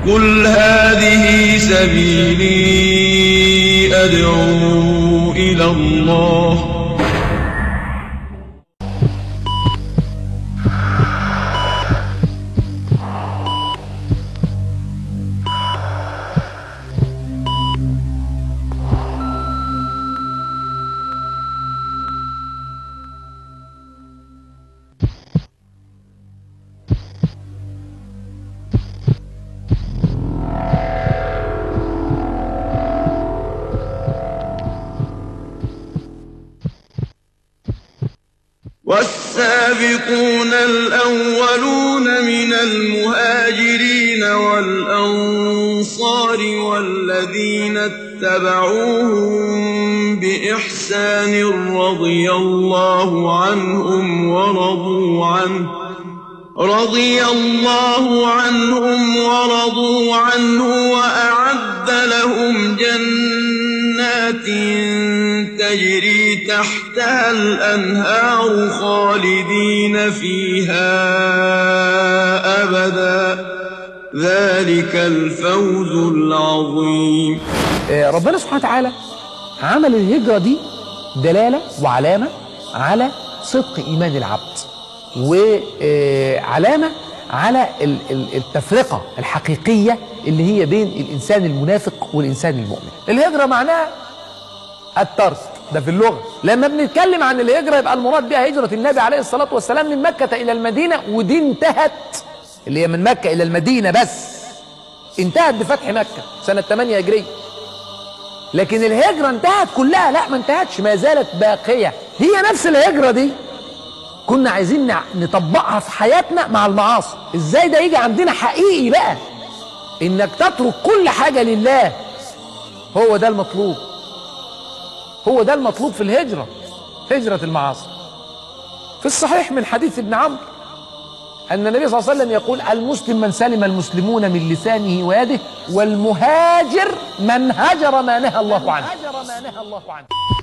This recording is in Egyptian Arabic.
قل هذه سبيلي أدعو إلى الله والسابقون الأولون من المهاجرين والأنصار والذين اتبعوهم بإحسان رضي الله عنهم ورضوا عنه رضي الله عنهم ورضوا عنه وأعد لهم جنات تجري تحتها الأنهار خالدين فيها أبدا ذلك الفوز العظيم آه، ربنا سبحانه وتعالى عمل الهجرة دي دلالة وعلامة على صدق إيمان العبد وعلامة على ال- ال- التفرقة الحقيقية اللي هي بين الإنسان المنافق والإنسان المؤمن الهجرة معناها الترك ده في اللغة لما بنتكلم عن الهجرة يبقى المراد بها هجرة النبي عليه الصلاة والسلام من مكة إلى المدينة ودي انتهت اللي هي من مكة إلى المدينة بس انتهت بفتح مكة سنة 8 هجرية لكن الهجرة انتهت كلها لا ما انتهتش ما زالت باقية هي نفس الهجرة دي كنا عايزين نع- نطبقها في حياتنا مع المعاصي ازاي ده يجي عندنا حقيقي بقى انك تترك كل حاجة لله هو ده المطلوب هو ده المطلوب في الهجرة هجرة المعاصي في الصحيح من حديث ابن عمرو أن النبي صلى الله عليه وسلم يقول المسلم من سلم المسلمون من لسانه ويده والمهاجر من هجر ما نهى الله عنه